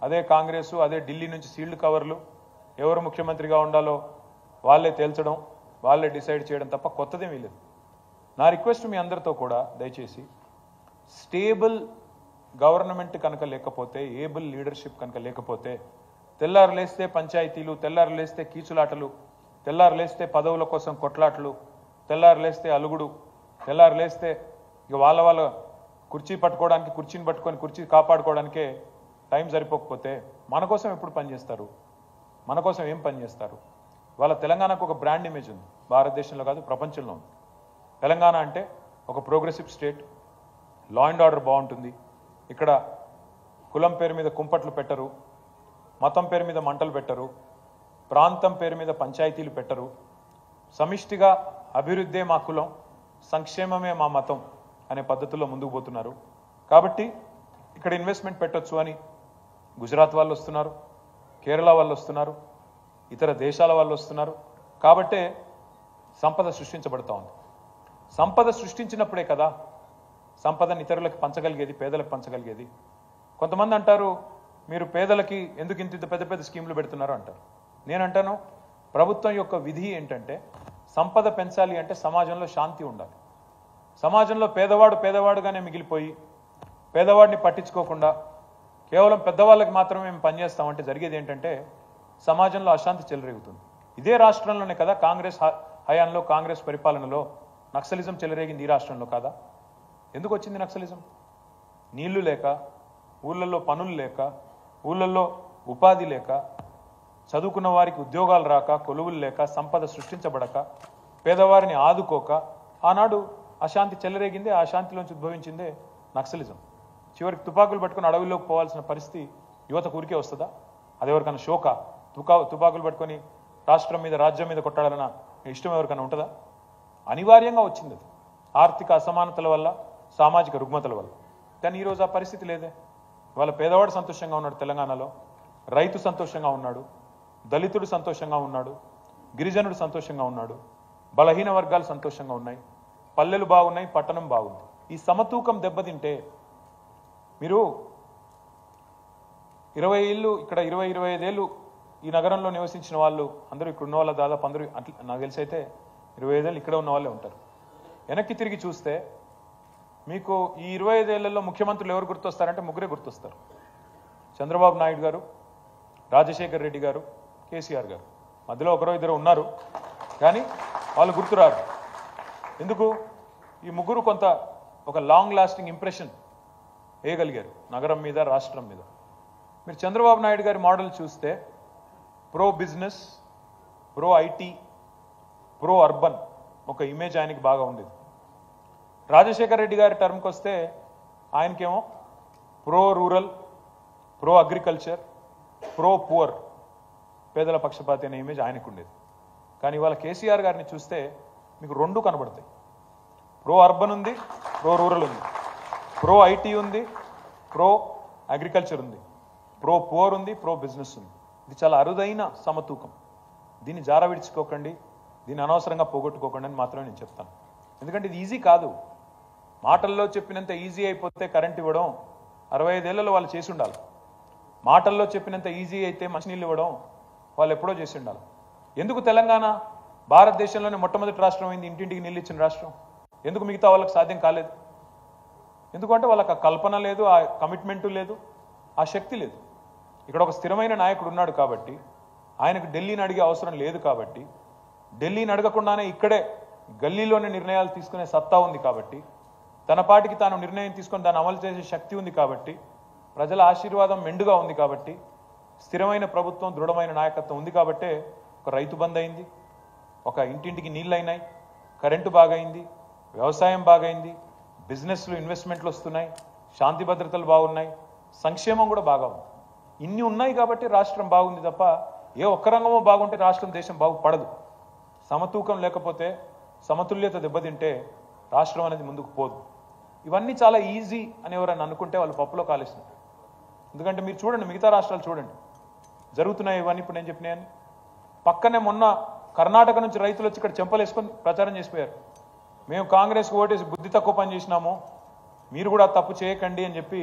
అదే కాంగ్రెస్ అదే ఢిల్లీ నుంచి సీల్డ్ కవర్లు ఎవరు ముఖ్యమంత్రిగా ఉండాలో వాళ్ళే తేల్చడం వాళ్ళే డిసైడ్ చేయడం తప్ప కొత్తదేమీ లేదు నా రిక్వెస్ట్ మీ అందరితో కూడా దయచేసి స్టేబుల్ గవర్నమెంట్ కనుక లేకపోతే ఏబుల్ లీడర్షిప్ కనుక లేకపోతే తెల్లారు లేస్తే పంచాయతీలు తెల్లారు లేస్తే కీచులాటలు తెల్లారు లేస్తే పదవుల కోసం కొట్లాటలు తెల్లారు లేస్తే అలుగుడు తెల్లారు లేస్తే ఇక వాళ్ళ వాళ్ళ కుర్చీ పట్టుకోవడానికి కుర్చీని పట్టుకొని కుర్చీ కాపాడుకోవడానికే టైం సరిపోకపోతే మన కోసం ఎప్పుడు పనిచేస్తారు మన కోసం ఏం పనిచేస్తారు వాళ్ళ తెలంగాణకు ఒక బ్రాండ్ ఇమేజ్ ఉంది భారతదేశంలో కాదు ప్రపంచంలో ఉంది తెలంగాణ అంటే ఒక progressive state law and order బాగుంటుంది ఇక్కడ కులం పేరు మీద కుంపట్లు పెట్టరు మతం పేరు మీద మంటలు పెట్టరు ప్రాంతం పేరు మీద పంచాయతీలు పెట్టరు సమిష్టిగా అభివృద్ధే మా కులం సంక్షేమమే మా మతం అనే పద్ధతిలో ముందుకు పోతున్నారు కాబట్టి ఇక్కడ ఇన్వెస్ట్మెంట్ పెట్టొచ్చు అని గుజరాత్ వాళ్ళు వస్తున్నారు కేరళ వాళ్ళు వస్తున్నారు ఇతర దేశాల వాళ్ళు వస్తున్నారు కాబట్టే సంపద సృష్టించబడతా ఉంది సంపద సృష్టించినప్పుడే కదా సంపదను ఇతరులకు పంచగలిగేది పేదలకు పంచగలిగేది కొంతమంది అంటారు మీరు పేదలకి ఎందుకు ఇంత ఇంత పెద్ద పెద్ద స్కీములు పెడుతున్నారు అంటారు నేను అంటాను ప్రభుత్వం యొక్క విధి ఏంటంటే సంపద పెంచాలి అంటే సమాజంలో శాంతి ఉండాలి సమాజంలో పేదవాడు పేదవాడుగానే మిగిలిపోయి పేదవాడిని పట్టించుకోకుండా కేవలం పెద్దవాళ్ళకి మాత్రమే మేము పనిచేస్తామంటే జరిగేది ఏంటంటే సమాజంలో అశాంతి చెలరేగుతుంది ఇదే రాష్ట్రంలోనే కదా కాంగ్రెస్ హ- హయాంలో కాంగ్రెస్ పరిపాలనలో నక్సలిజం చెలరేగింది ఈ రాష్ట్రంలో కాదా ఎందుకు వచ్చింది నక్సలిజం నీళ్లు లేక ఊళ్ళల్లో పనులు లేక ఊళ్ళల్లో ఉపాధి లేక చదువుకున్న వారికి ఉద్యోగాలు రాక కొలువులు లేక సంపద సృష్టించబడక పేదవారిని ఆదుకోక ఆనాడు అశాంతి చెలరేగిందే ఆ శాంతిలోంచి ఉద్భవించిందే నక్సలిజం చివరికి తుపాకులు పట్టుకొని అడవిలోకి పోవాల్సిన పరిస్థితి యువత ఊరికే వస్తుందా అది ఎవరికైనా షోక తుకా తుపాకులు పట్టుకొని రాష్ట్రం మీద రాజ్యం మీద కొట్టాలన్న ఇష్టం ఎవరికైనా ఉంటుందా అనివార్యంగా వచ్చింది అది ఆర్థిక అసమానతల వల్ల సామాజిక రుగ్మతల వల్ల కానీ ఈరోజు ఆ పరిస్థితి లేదే వాళ్ళ పేదవాడు సంతోషంగా ఉన్నాడు తెలంగాణలో రైతు సంతోషంగా ఉన్నాడు దళితుడు సంతోషంగా ఉన్నాడు గిరిజనుడు సంతోషంగా ఉన్నాడు బలహీన వర్గాలు సంతోషంగా ఉన్నాయి పల్లెలు బాగున్నాయి పట్టణం బాగుంది ఈ సమతూకం దెబ్బతింటే మీరు ఇరవై ఏళ్ళు ఇక్కడ ఇరవై ఇరవై ఐదేళ్ళు ఈ నగరంలో నివసించిన వాళ్ళు అందరూ ఇక్కడ ఉన్న వాళ్ళ దాదాపు అందరూ అట్ల నాకు తెలిసి అయితే ఇరవై ఐదేళ్ళు ఇక్కడ ఉన్న వాళ్ళే ఉంటారు వెనక్కి తిరిగి చూస్తే మీకు ఈ ఇరవై ఐదేళ్లలో ముఖ్యమంత్రులు ఎవరు గుర్తొస్తారంటే ముగ్గురే గుర్తొస్తారు చంద్రబాబు నాయుడు గారు రాజశేఖర్ రెడ్డి గారు కేసీఆర్ గారు మధ్యలో ఒకరో ఇద్దరు ఉన్నారు కానీ వాళ్ళు గుర్తురారు ఎందుకు ఈ ముగ్గురు కొంత ఒక లాంగ్ లాస్టింగ్ ఇంప్రెషన్ వేయగలిగారు నగరం మీద రాష్ట్రం మీద మీరు చంద్రబాబు నాయుడు గారి మోడల్ చూస్తే pro business pro IT pro urban ఒక ఇమేజ్ ఆయనకి బాగా ఉండేది రాజశేఖర్ రెడ్డి గారి టర్మ్కి వస్తే ఆయనకేమో pro rural pro agriculture pro poor పేదల పక్షపాతి అనే ఇమేజ్ ఆయనకు ఉండేది కానీ ఇవాళ కేసీఆర్ గారిని చూస్తే మీకు రెండు కనబడతాయి ప్రో అర్బన్ ఉంది ప్రో రూరల్ ఉంది ప్రో ఐటీ ఉంది ప్రో అగ్రికల్చర్ ఉంది ప్రో పువర్ ఉంది ప్రో బిజినెస్ ఉంది ఇది చాలా అరుదైన సమతూకం దీన్ని జార విడుచుకోకండి దీన్ని అనవసరంగా పోగొట్టుకోకండి అని మాత్రమే నేను చెప్తాను ఎందుకంటే ఇది ఈజీ కాదు మాటల్లో చెప్పినంత ఈజీ అయిపోతే కరెంట్ ఇవ్వడం అరవై ఐదేళ్లలో వాళ్ళు చేసి ఉండాలి మాటల్లో చెప్పినంత ఈజీ అయితే మంచినీళ్ళు ఇవ్వడం వాళ్ళు ఎప్పుడో చేసి ఉండాలి ఎందుకు తెలంగాణ భారతదేశంలోనే మొట్టమొదటి రాష్ట్రం అయింది ఇంటింటికి నీళ్ళు ఇచ్చిన రాష్ట్రం ఎందుకు మిగతా వాళ్ళకి సాధ్యం కాలేదు ఎందుకంటే వాళ్ళకి ఆ కల్పన లేదు ఆ కమిట్మెంటు లేదు ఆ శక్తి లేదు ఇక్కడ ఒక స్థిరమైన నాయకుడు ఉన్నాడు కాబట్టి ఆయనకు ఢిల్లీని అడిగే అవసరం లేదు కాబట్టి ఢిల్లీని అడగకుండానే ఇక్కడే గల్లీలోనే నిర్ణయాలు తీసుకునే సత్తా ఉంది కాబట్టి తన పాటికి తాను నిర్ణయం తీసుకొని దాన్ని అమలు చేసే శక్తి ఉంది కాబట్టి ప్రజల ఆశీర్వాదం మెండుగా ఉంది కాబట్టి స్థిరమైన ప్రభుత్వం దృఢమైన నాయకత్వం ఉంది కాబట్టే ఒక రైతు బంద్ అయింది ఒక ఇంటింటికి నీళ్ళు అయినాయి కరెంటు బాగైంది వ్యవసాయం బాగైంది బిజినెస్లు ఇన్వెస్ట్మెంట్లు వస్తున్నాయి శాంతి భద్రతలు బాగున్నాయి సంక్షేమం కూడా బాగా ఉంది ఇన్ని ఉన్నాయి కాబట్టి రాష్ట్రం బాగుంది తప్ప ఏ ఒక్క రంగమో బాగుంటే రాష్ట్రం దేశం బాగుపడదు సమతూకం లేకపోతే సమతుల్యత దెబ్బతింటే రాష్ట్రం అనేది ముందుకు పోదు ఇవన్నీ చాలా ఈజీ అని ఎవరైనా అనుకుంటే వాళ్ళు పప్పులో కాలేసినట్టు ఎందుకంటే మీరు చూడండి మిగతా రాష్ట్రాలు చూడండి జరుగుతున్నాయి ఇవన్నీ ఇప్పుడు నేను చెప్పినాయని పక్కనే మొన్న కర్ణాటక నుంచి రైతులు వచ్చి ఇక్కడ చెంపలేసుకొని ప్రచారం చేసిపోయారు మేము కాంగ్రెస్ ఓటేసి బుద్ధి తక్కువ పని చేసినాము మీరు కూడా తప్పు చేయకండి అని చెప్పి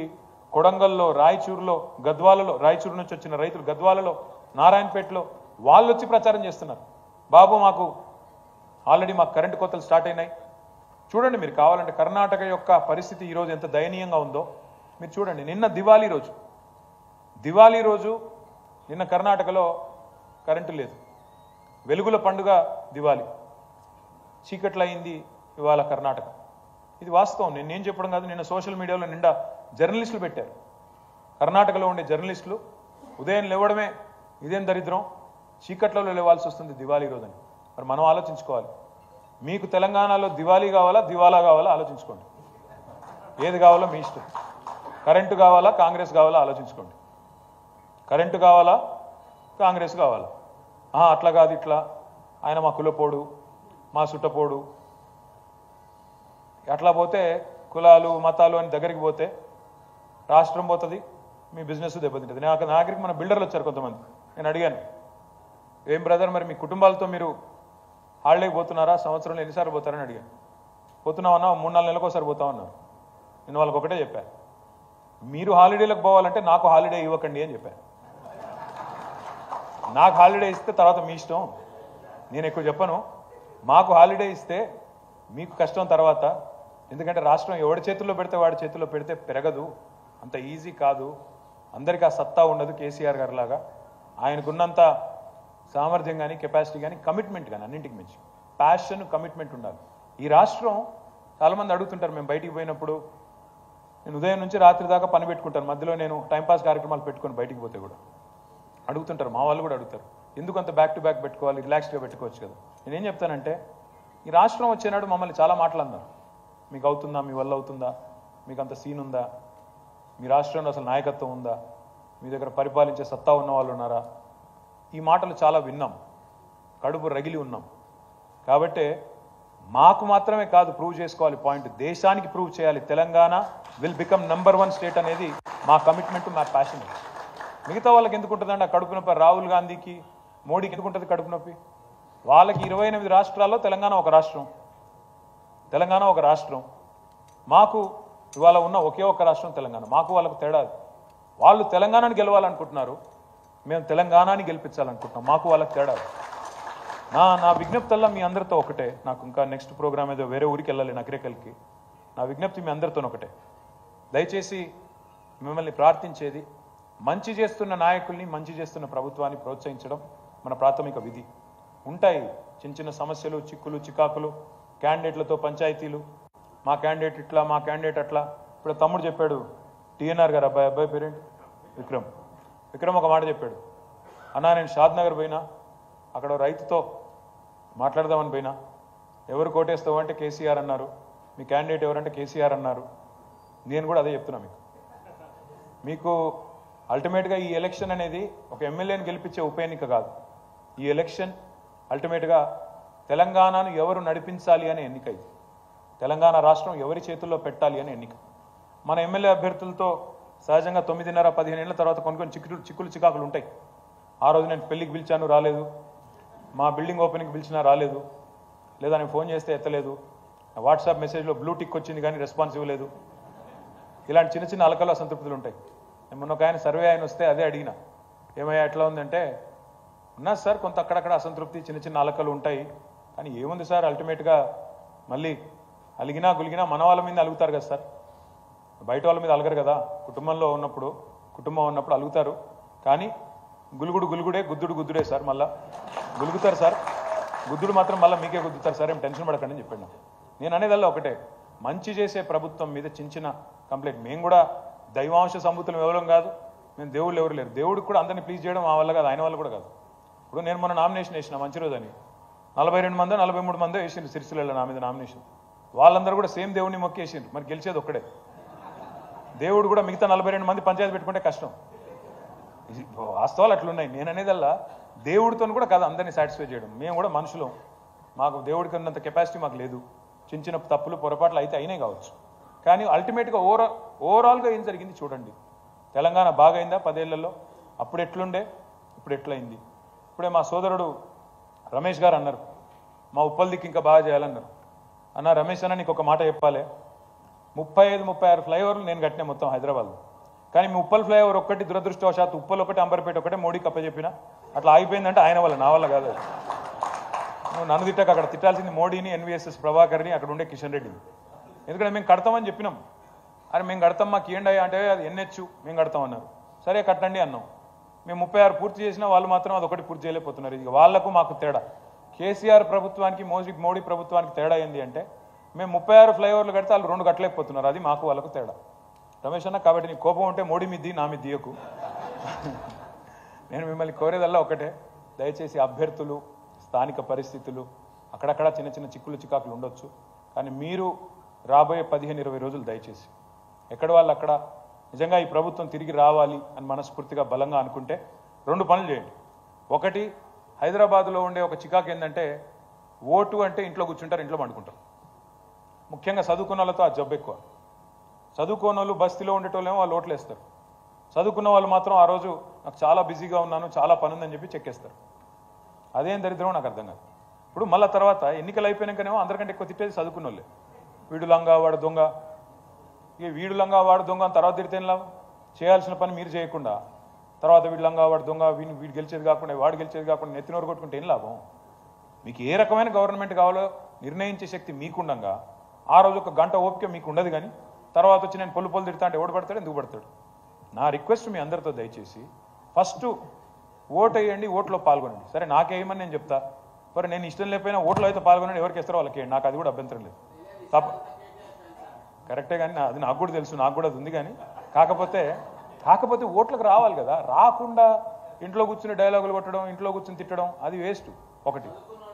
కొడంగల్లో రాయచూరులో గద్వాలలో రాయచూరు నుంచి వచ్చిన రైతులు గద్వాలలో నారాయణపేటలో వాళ్ళు వచ్చి ప్రచారం చేస్తున్నారు బాబు మాకు ఆల్రెడీ మాకు కరెంటు కోతలు స్టార్ట్ అయినాయి చూడండి మీరు కావాలంటే కర్ణాటక యొక్క పరిస్థితి ఈరోజు ఎంత దయనీయంగా ఉందో మీరు చూడండి నిన్న దివాళీ రోజు దివాళీ రోజు నిన్న కర్ణాటకలో కరెంటు లేదు వెలుగుల పండుగ దివాళీ చీకట్లు అయింది ఇవాళ కర్ణాటక ఇది వాస్తవం నేను నేను చెప్పడం కాదు నిన్న సోషల్ మీడియాలో నిండా జర్నలిస్టులు పెట్టారు కర్ణాటకలో ఉండే జర్నలిస్టులు ఉదయం లేవడమే ఇదేం దరిద్రం చీకట్లలో లేవాల్సి వస్తుంది దివాళీ రోజుని మరి మనం ఆలోచించుకోవాలి మీకు తెలంగాణలో దివాళీ కావాలా దివాలా కావాలా ఆలోచించుకోండి ఏది కావాలో మీ ఇష్టం కరెంటు కావాలా కాంగ్రెస్ కావాలా ఆలోచించుకోండి కరెంటు కావాలా కాంగ్రెస్ కావాలా ఆ, అట్లా కాదు ఇట్లా ఆయన మా కులపోడు మా సుట్టపోడు అట్లా పోతే కులాలు మతాలు అని దగ్గరికి పోతే రాష్ట్రం పోతుంది మీ బిజినెస్ దెబ్బతింటుంది నాకు నా దగ్గరికి మన బిల్డర్లు వచ్చారు కొంతమంది నేను అడిగాను ఏం బ్రదర్ మరి మీ కుటుంబాలతో మీరు హాలిడేకి పోతున్నారా సంవత్సరంలో ఎన్నిసార్లు పోతారని అడిగాను పోతున్నామన్నా మూడు నాలుగు నెలలకు ఒకసారి పోతామన్నారు నేను వాళ్ళకి ఒకటే చెప్పాను మీరు హాలిడేలకు పోవాలంటే నాకు హాలిడే ఇవ్వకండి అని చెప్పాను నాకు హాలిడే ఇస్తే తర్వాత మీ ఇష్టం నేను ఎక్కువ చెప్పను మాకు హాలిడే ఇస్తే మీకు కష్టం తర్వాత ఎందుకంటే రాష్ట్రం ఎవడి చేతుల్లో పెడితే వాడి చేతుల్లో పెడితే పెరగదు అంత ఈజీ కాదు అందరికీ ఆ సత్తా ఉండదు కేసీఆర్ గారి లాగా ఆయనకున్నంత సామర్థ్యం కానీ కెపాసిటీ కానీ కమిట్మెంట్ కానీ అన్నింటికి మించి ప్యాషన్ కమిట్మెంట్ ఉండాలి ఈ రాష్ట్రం చాలామంది అడుగుతుంటారు మేము బయటికి పోయినప్పుడు నేను ఉదయం నుంచి రాత్రి దాకా పని పెట్టుకుంటాను మధ్యలో నేను టైంపాస్ కార్యక్రమాలు పెట్టుకొని బయటికి పోతే కూడా అడుగుతుంటారు మా వాళ్ళు కూడా అడుగుతారు ఎందుకు అంత బ్యాక్ టు బ్యాక్ పెట్టుకోవాలి రిలాక్స్డ్గా పెట్టుకోవచ్చు కదా నేనేం చెప్తానంటే ఈ రాష్ట్రం వచ్చేనాడు మమ్మల్ని చాలా మాటలు అన్నారు మీకు అవుతుందా మీ వల్ల అవుతుందా మీకు అంత సీన్ ఉందా మీ రాష్ట్రంలో అసలు నాయకత్వం ఉందా మీ దగ్గర పరిపాలించే సత్తా ఉన్న వాళ్ళు ఉన్నారా ఈ మాటలు చాలా విన్నాం కడుపు రగిలి ఉన్నాం కాబట్టే మాకు మాత్రమే కాదు ప్రూవ్ చేసుకోవాలి పాయింట్ దేశానికి ప్రూవ్ చేయాలి Telangana will become number one state అనేది మా కమిట్మెంట్ మా ప్యాషన్ మిగతా వాళ్ళకి ఎందుకు ఉంటుందండి ఆ కడుపు నొప్పి రాహుల్ గాంధీకి మోడీకి ఎందుకు ఉంటుంది కడుపు నొప్పి వాళ్ళకి ఇరవై ఎనిమిది రాష్ట్రాల్లో తెలంగాణ ఒక రాష్ట్రం తెలంగాణ ఒక రాష్ట్రం మాకు ఇవాళ ఉన్న ఒకే ఒక రాష్ట్రం తెలంగాణ మాకు వాళ్ళకు తేడా అది. వాళ్ళు తెలంగాణని గెలవాలనుకుంటున్నారు మేము తెలంగాణని గెలిపించాలనుకుంటున్నాం మాకు వాళ్ళకి తేడా అది. నా నా విజ్ఞప్తల్లా మీ అందరితో ఒకటే నాకు ఇంకా నెక్స్ట్ ప్రోగ్రామ్ ఏదో వేరే ఊరికి వెళ్ళాలి నగరేకల్కి నా విజ్ఞప్తి మీ అందరితో ఒకటే దయచేసి మిమ్మల్ని ప్రార్థించేది మంచి చేస్తున్న నాయకుల్ని మంచి చేస్తున్న ప్రభుత్వాన్ని ప్రోత్సహించడం మన ప్రాథమిక విధి ఉంటాయి చిన్న చిన్న సమస్యలు చిక్కులు చికాకులు క్యాండిడేట్లతో పంచాయతీలు మా క్యాండిడేట్ ఇట్లా మా క్యాండిడేట్ అట్లా ఇప్పుడు తమ్ముడు చెప్పాడు టీఎన్ఆర్ గారు అబ్బాయి అబ్బాయి పేరేంటి విక్రమ్ విక్రమ్ ఒక మాట చెప్పాడు అన్నా నేను షాద్ నగర్ పోయినా అక్కడ ఓ రైతుతో మాట్లాడదామని పోయినా ఎవరు కోటేస్తావు అంటే కేసీఆర్ అన్నారు మీ క్యాండిడేట్ ఎవరంటే కేసీఆర్ అన్నారు నేను కూడా అదే చెప్తున్నా మీకు మీకు అల్టిమేట్గా ఈ ఎలక్షన్ అనేది ఒక ఎమ్మెల్యేని గెలిపించే ఉప ఎన్నిక కాదు ఈ ఎలక్షన్ అల్టిమేట్గా తెలంగాణను ఎవరు నడిపించాలి అనే ఎన్నిక ఇది తెలంగాణ రాష్ట్రం ఎవరి చేతుల్లో పెట్టాలి అనే ఎన్నిక మన ఎమ్మెల్యే అభ్యర్థులతో సహజంగా తొమ్మిదిన్నర పదిహేను ఏళ్ళ తర్వాత కొన్ని కొన్ని చిక్కులు చిక్కులు చికాకులు ఉంటాయి ఆ రోజు నేను పెళ్లికి పిలిచాను రాలేదు మా బిల్డింగ్ ఓపెనింగ్కి పిలిచినా రాలేదు లేదా నేను ఫోన్ చేస్తే ఎత్తలేదు వాట్సాప్ మెసేజ్లో బ్లూ టిక్ వచ్చింది కానీ రెస్పాన్స్ ఇవ్వలేదు ఇలాంటి చిన్న చిన్న అలకలు అసంతృప్తులు ఉంటాయి నేను మొన్న ఒక ఆయన సర్వే ఆయన వస్తే అదే అడిగిన ఏమయ్యా ఎట్లా ఉందంటే ఉన్నా సార్ కొంత అక్కడక్కడ అసంతృప్తి చిన్న చిన్న అలకలు ఉంటాయి కానీ ఏముంది సార్ అల్టిమేట్గా మళ్ళీ అలిగినా గులిగినా మన వాళ్ళ మీద అలుగుతారు కదా సార్ బయట వాళ్ళ మీద అలగరు కదా కుటుంబంలో ఉన్నప్పుడు కుటుంబం ఉన్నప్పుడు అలుగుతారు కానీ గులుగుడు గులుగుడే గుద్దుడు గుద్దుడే సార్ మళ్ళా గులుగుతారు సార్ గుద్దుడు మాత్రం మళ్ళీ మీకే గుద్దుతారు సార్ ఏం టెన్షన్ పడకండి అని చెప్పాను నేను అనేదల్లా ఒకటే మంచి చేసే ప్రభుత్వం మీద చిన్న చిన్న కంప్లైంట్ మేము కూడా దైవాంశ సంబుతులు ఎవరం కాదు మేము దేవుళ్ళు ఎవరు లేరు దేవుడికి కూడా అందరినీ ప్లీజ్ చేయడం మా వల్ల కాదు ఆయన వల్ల కూడా కాదు ఇప్పుడు నేను మొన్న నామినేషన్ వేసిన మంచి రోజు అని నలభై రెండు మందో నలభై మూడు మందో వేసిండ్రు సిరిసిల్ల నా మీద నామినేషన్ వాళ్ళందరూ కూడా సేమ్ దేవుడిని మొక్కేసిండ్రు మరి గెలిచేది ఒక్కడే దేవుడు కూడా మిగతా నలభై రెండు మంది పంచాయతీ పెట్టుకుంటే కష్టం ఇది వాస్తవాలు అట్లున్నాయి నేను అనేదల్లా దేవుడితో కూడా కాదు అందరినీ సాటిస్ఫై చేయడం మేము కూడా మనుషులం మాకు దేవుడికి ఉన్నంత కెపాసిటీ మాకు లేదు చిన్న చిన్న తప్పులు పొరపాట్లు అయితే అయినాయి కావచ్చు కానీ అల్టిమేట్గా ఓవరా ఓవరాల్గా ఏం జరిగింది చూడండి తెలంగాణ బాగైందా పదేళ్లలో అప్పుడు ఎట్లుండే ఇప్పుడు ఎట్లయింది ఇప్పుడే మా సోదరుడు రమేష్ గారు అన్నారు మా ఉప్పల్ దిక్కు ఇంకా బాగా చేయాలన్నారు అన్న రమేష్ అన్న నీకు ఒక మాట చెప్పాలి ముప్పై ఐదు ముప్పై ఆరు ఫ్లైఓవర్లు నేను కట్టినా మొత్తం హైదరాబాద్లో కానీ మీ ఉప్పల్ ఫ్లైఓవర్ ఒక్కటి దురదృష్టవశాత్తు ఉప్పల్ ఒకటి అంబర్పేట ఒకటే మోడీకి అప్పచెప్పిన అట్లా ఆగిపోయిందంటే ఆయన వల్ల నా వల్ల కాదు అది. నువ్వు నన్ను తిట్టక అక్కడ తిట్టాల్సింది మోడీని ఎన్విఎస్ఎస్ ప్రభాకర్ని అక్కడ ఉండే కిషన్ రెడ్డిని ఎందుకంటే మేము కడతామని చెప్పినాం అరే మేము కడతాం మాకు ఏంటి అయ్యా అంటే అది ఎన్హెచ్ మేము కడతాం అన్నారు సరే కట్టండి అన్నాం మేము ముప్పై ఆరు పూర్తి చేసినా వాళ్ళు మాత్రం అది ఒకటి పూర్తి చేయలేకపోతున్నారు ఇది వాళ్ళకు మాకు తేడా కేసీఆర్ ప్రభుత్వానికి మోదీ మోడీ ప్రభుత్వానికి తేడా ఏంది అంటే మేము ముప్పై ఆరు ఫ్లైఓవర్లు కడితే వాళ్ళు రెండు కట్టలేకపోతున్నారు అది మాకు వాళ్ళకు తేడా రమేష్ అన్న కాబట్టి నీ కోపం ఉంటే మోడీ మీది నా మీద దియకు నేను మిమ్మల్ని కోరేదల్లా ఒకటే దయచేసి అభ్యర్థులు స్థానిక పరిస్థితులు అక్కడక్కడ చిన్న చిన్న చిక్కులు చికాకులు ఉండొచ్చు కానీ మీరు రాబోయే పదిహేను ఇరవై రోజులు దయచేసి ఎక్కడ వాళ్ళు అక్కడ నిజంగా ఈ ప్రభుత్వం తిరిగి రావాలి అని మనస్ఫూర్తిగా బలంగా అనుకుంటే రెండు పనులు చేయండి ఒకటి హైదరాబాద్లో ఉండే ఒక చికాకు ఏంటంటే ఓటు అంటే ఇంట్లో కూర్చుంటారు ఇంట్లో పండుకుంటారు ముఖ్యంగా చదువుకున్న వాళ్ళతో ఆ జబ్బు ఎక్కువ చదువుకోని వాళ్ళు బస్తీలో ఉండేటోళ్ళేమో వాళ్ళు ఓట్లు వేస్తారు చదువుకున్న వాళ్ళు మాత్రం ఆ రోజు నాకు చాలా బిజీగా ఉన్నాను చాలా పని ఉందని చెప్పి చెక్కేస్తారు అదేం దరిద్రం నాకు అర్థం కాదు ఇప్పుడు మళ్ళీ తర్వాత ఎన్నికలు అయిపోయినాకనేమో అందరికంటే ఎక్కువ తిట్టేది చదువుకున్న వాళ్ళే వీడు లంగా వాడు దొంగ ఇక వీడు లంగా వాడు దొంగ అని తర్వాత తిడితే ఏం లాభం చేయాల్సిన పని మీరు చేయకుండా తర్వాత వీడు లంగా వాడు దొంగ వీడిని వీడు గెలిచేది కాకుండా వాడు గెలిచేది కాకుండా నెత్తినోరు కొట్టుకుంటే ఏం లాభం మీకు ఏ రకమైన గవర్నమెంట్ కావాలో నిర్ణయించే శక్తి మీకుండగా ఆ రోజు ఒక గంట ఓపిక మీకు ఉండదు కానీ తర్వాత వచ్చి నేను పొల్లు పొల్లు తిడతా అంటే ఎవడు పడతాడు ఎందుకు పడతాడు నా రిక్వెస్ట్ మీ అందరితో దయచేసి ఫస్ట్ ఓటు వేయండి ఓట్లో పాల్గొనండి సరే నాకేయమని నేను చెప్తా మరి నేను ఇష్టం లేకపోయినా ఓట్లో అయితే పాల్గొనండి ఎవరికి ఇస్తారో వాళ్ళకి వేయండి. నాకు అది కూడా అభ్యంతరం లేదు తప్ప కరెక్టే కానీ నా- అది నాకు కూడా తెలుసు నాకు కూడా అది ఉంది కానీ కాకపోతే కాకపోతే ఓట్లకు రావాలి కదా రాకుండా ఇంట్లో కూర్చుని డైలాగులు కొట్టడం ఇంట్లో కూర్చుని తిట్టడం అది వేస్ట్ ఒకటి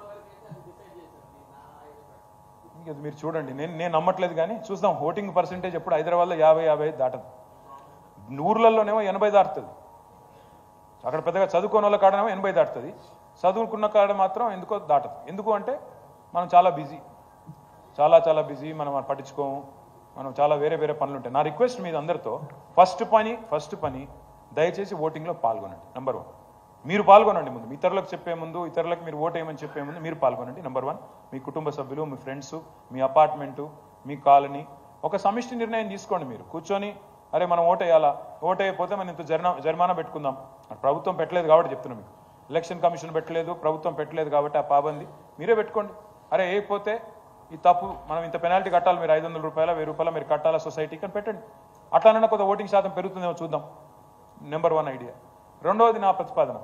ఇంక అది మీరు చూడండి నేను నేను నమ్మట్లేదు కానీ చూద్దాం ఓటింగ్ పర్సెంటేజ్ ఎప్పుడు హైదరాబాద్లో యాభై యాభై ఐదు దాటదు ఊర్లలోనేమో ఎనభై దాటుతుంది అక్కడ పెద్దగా చదువుకోని వాళ్ళ కాడనేమో ఎనభై దాటుతుంది చదువుకున్న కాడ మాత్రం ఎందుకో దాటదు ఎందుకు అంటే మనం చాలా బిజీ చాలా చాలా బిజీ మనం అది పట్టించుకోము మనం చాలా వేరే వేరే పనులు ఉంటాయి నా రిక్వెస్ట్ మీద అందరితో ఫస్ట్ పని ఫస్ట్ పని దయచేసి ఓటింగ్లో పాల్గొనండి నెంబర్ వన్ మీరు పాల్గొనండి ముందు ఇతరులకు చెప్పే ముందు ఇతరులకు మీరు ఓట్ వేయమని చెప్పే ముందు మీరు పాల్గొనండి నెంబర్ వన్ మీ కుటుంబ సభ్యులు మీ ఫ్రెండ్స్ మీ అపార్ట్మెంటు మీ కాలనీ ఒక సమిష్టి నిర్ణయం తీసుకోండి మీరు కూర్చొని అరే మనం ఓట్ వేయాలా ఓట్ వేయకపోతే మనం ఇంత జరిమా జరిమానా పెట్టుకుందాం మరి ప్రభుత్వం పెట్టలేదు కాబట్టి చెప్తున్నాం మీకు ఎలక్షన్ కమిషన్ పెట్టలేదు ప్రభుత్వం పెట్టలేదు కాబట్టి ఆ పాబంది మీరే పెట్టుకోండి అరే వేయకపోతే ఈ తప్పు మనం ఇంత పెనాల్టీ కట్టాలి మీరు ఐదు వందల రూపాయల వెయ్యి రూపాయల మీరు కట్టాలా సొసైటీకి అని పెట్టండి అట్లానన్నా కొంత ఓటింగ్ శాతం పెరుగుతుందేమో చూద్దాం నెంబర్ వన్ ఐడియా రెండవది నా ప్రతిపాదన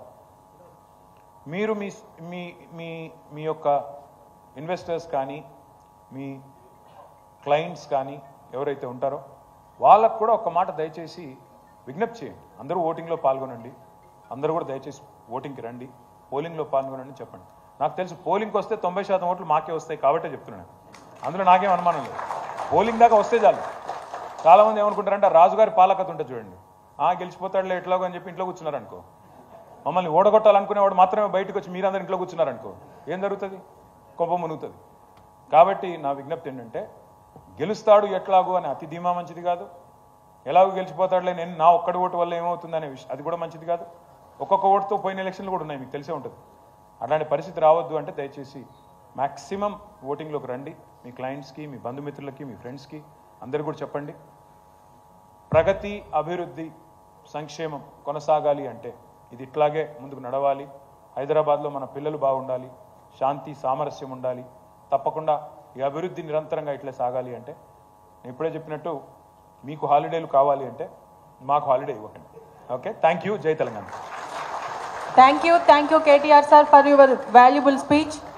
మీరు మీ మీ మీ మీ యొక్క ఇన్వెస్టర్స్ కానీ మీ క్లయింట్స్ కానీ ఎవరైతే ఉంటారో వాళ్ళకు కూడా ఒక మాట దయచేసి విజ్ఞప్తి చేయండి అందరూ ఓటింగ్లో పాల్గొనండి అందరూ కూడా దయచేసి ఓటింగ్కి రండి పోలింగ్లో పాల్గొనండి చెప్పండి నాకు తెలుసు పోలింగ్కి వస్తే తొంభై శాతం ఓట్లు మాకే వస్తాయి కాబట్టే చెప్తున్నాను అందులో నాకేం అనుమానం లేదు పోలింగ్ దాకా వస్తే చాలు చాలామంది ఏమనుకుంటారంటే ఆ రాజుగారి పాలకత ఉంటుంది చూడండి ఆ గెలిచిపోతాడులే ఎట్లాగో అని చెప్పి ఇంట్లో కూర్చున్నారు అనుకో మమ్మల్ని ఓడగొట్టాలనుకునేవాడు మాత్రమే బయటకు వచ్చి మీరందరూ ఇంట్లో కూర్చున్నారనుకో ఏం జరుగుతుంది కోపం మునుగుతుంది కాబట్టి నా విజ్ఞప్తి ఏంటంటే గెలుస్తాడు ఎట్లాగో అని అతి ధీమా మంచిది కాదు ఎలాగో గెలిచిపోతాడులే నేను నా ఒక్కడి ఓటు వల్ల ఏమవుతుంది అనే విషయం అది కూడా మంచిది కాదు ఒక్కొక్క ఓటుతో పోయిన ఎలక్షన్లు కూడా ఉన్నాయి మీకు తెలిసే ఉంటుంది అలాంటి పరిస్థితి రావద్దు అంటే దయచేసి మ్యాక్సిమం ఓటింగ్లోకి రండి మీ క్లయింట్స్కి మీ బంధుమిత్రులకి మీ ఫ్రెండ్స్కి అందరు కూడా చెప్పండి ప్రగతి అభివృద్ధి సంక్షేమం కొనసాగాలి అంటే ఇది ఇట్లాగే ముందుకు నడవాలి హైదరాబాద్లో మన పిల్లలు బాగుండాలి శాంతి సామరస్యం ఉండాలి తప్పకుండా ఈ అభివృద్ధి నిరంతరంగా ఇట్లే సాగాలి అంటే నేను ఇప్పుడే చెప్పినట్టు మీకు హాలిడేలు కావాలి అంటే మాకు హాలిడే ఇవ్వకండి ఓకే థ్యాంక్ యూ జై Telangana Thank you, thank you KTR sir for your valuable speech.